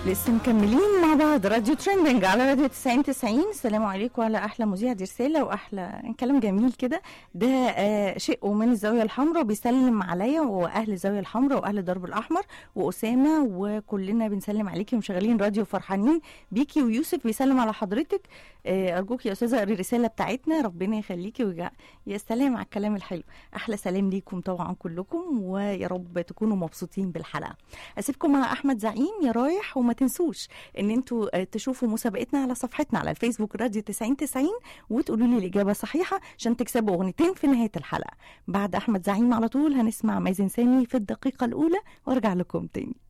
لسه مكملين مع بعض راديو ترندنج على راديو 90 90 السلام عليكم على احلى مذيع دي رساله واحلى كلام جميل كده ده آه شيء من الزاويه الحمراء بيسلم عليا واهل الزاويه الحمراء واهل الدرب الاحمر واسامه وكلنا بنسلم عليكي ومشغلين راديو فرحانين بيكي ويوسف بيسلم على حضرتك آه ارجوك يا استاذه اقري الرساله بتاعتنا ربنا يخليكي ويجع يا سلام على الكلام الحلو احلى سلام ليكم طبعا كلكم ويا رب تكونوا مبسوطين بالحلقه اسيبكم مع احمد زعيم يا رايح وما تنسوش ان انتوا آه، تشوفوا مسابقتنا على صفحتنا على الفيسبوك راديو 90 90 وتقولوا لي الاجابه صحيحه عشان تكسبوا اغنيتين في نهايه الحلقه بعد احمد زعيم على طول هنسمع مازن سامي في الدقيقه الاولى وارجع لكم تاني